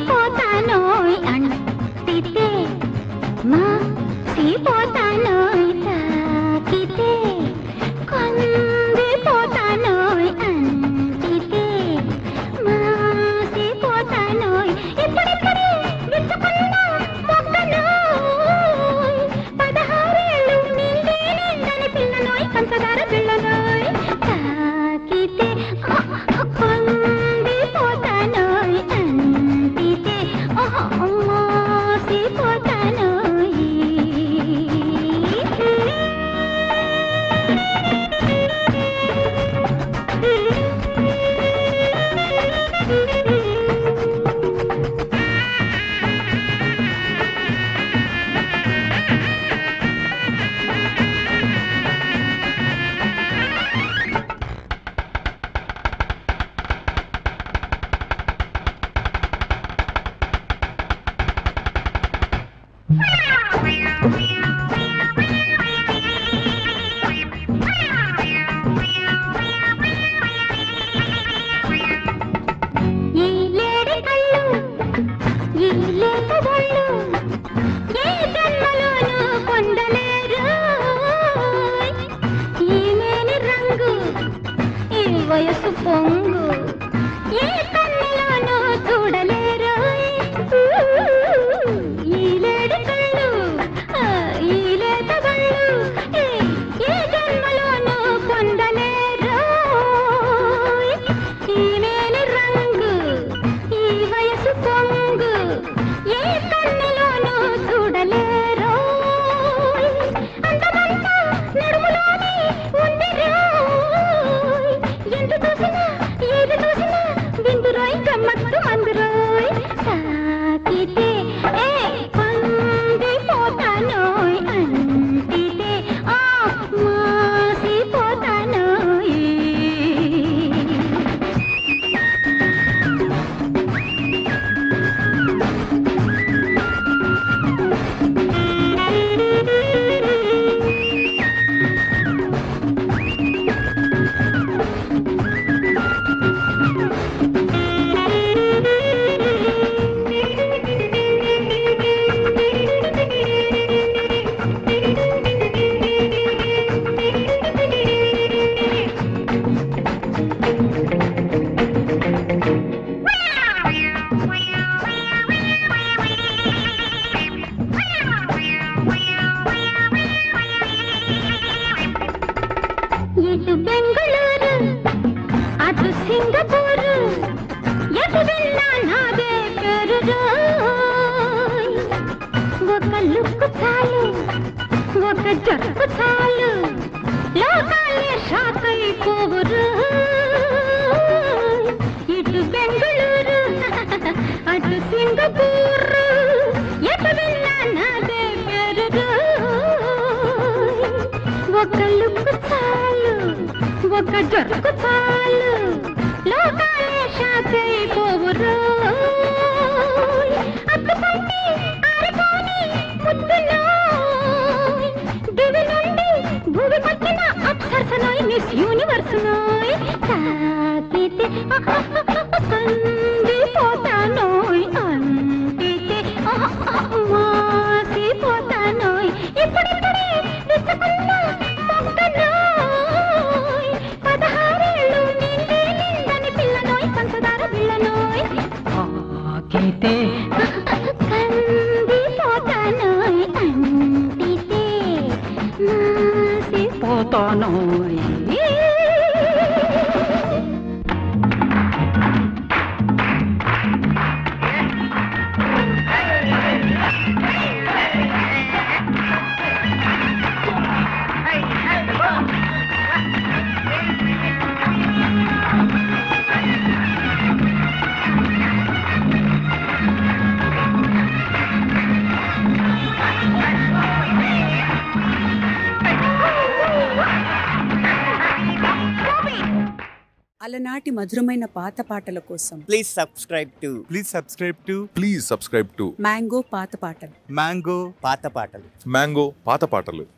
మాసిపోతానోయ్ అంటితే మాసిపోతానోయ్ తాకితే కొందిపోతానోయ్ అంటితే మాసిపోతానోయ్ ఇప్పుడిప్పుడే విచ్చుకున్న మొక్కనోయ్ పదహారేళ్ళు నిండి నిండని పిల్లనోయ్ పంచదార పిల్లనోయ్ తాకితే కొందిపోతానోయ్ అంటితే మోసిపోతానోయ్ ఈ లేడి కళ్ళు ఈ లేత ఒళ్ళు ఏ జన్మలోనూ పొందలేరు ఈ మేని రంగు ఈ వయసు పొంగు ఏ కన్నులోనూ చూడలేరు ఈ లేడి కళ్ళు ఆ, ఈ లేత ఒళ్ళు ఏ- ఏ జన్మలోనూ పొందలేరు ఈ మేని రంగు ఈ వయసు పొంగు ఏ కన్నులోనూ చూడలేరు అందమంతా నడుములోనే ఉంది రోయ్ ఎందు చూసినా ఏది చూసినా విందురోయ్ గమ్మత్తు మందురోయ్ తాకితే ఏ పొంగిపోతానోయ్ అంటితే ఆ మాసిపోతానోయ్ ఇటు బెంగళూరు అటు సింగపూరు ఎటు వెళ్ళా నాదే పేరు రోయ్. ఒక లుక్కు చాలు ఒక జరుపు చాలు లోకాలే షాక్ అయిపోవు రోయ్. ఇటు బెంగళూరు అటు సింగపూరు ఎటు వెళ్ళా నాదే పేరు రోయ్. ఒక లుక్కు చాలు ఒక జరుకు చాలు లోకాలే షాక్ అయిపోవు రోయ్. అద్దుకుంటే ఆరిపోని ముద్దులోయ్. దివి నుండి భూమికొచ్చిన అప్సరసనోయ్ మిస్ యూనివర్స్ నోయ్ తాకితే కందిపోతానోయ్ అంటితే మాసిపోతానోయ్ ఇప్పుడిప్పుడే విచ్చుకున్న మొక్కనోయ్ పదహారేళ్ళు నిండి నిండని పిల్లనోయ్ పంచదార పిల్లనోయ్ తాకితే కందిపోతానోయ్ అంటితే మాసిపోతానోయ్ పోతానోయ్ అలనాటి మధురమైన పాత పాటల కోసం Please subscribe to Please subscribe to please subscribe to mango పాత పాటలు Mango పాత పాటలు మ్యాంగో పాత పాటలు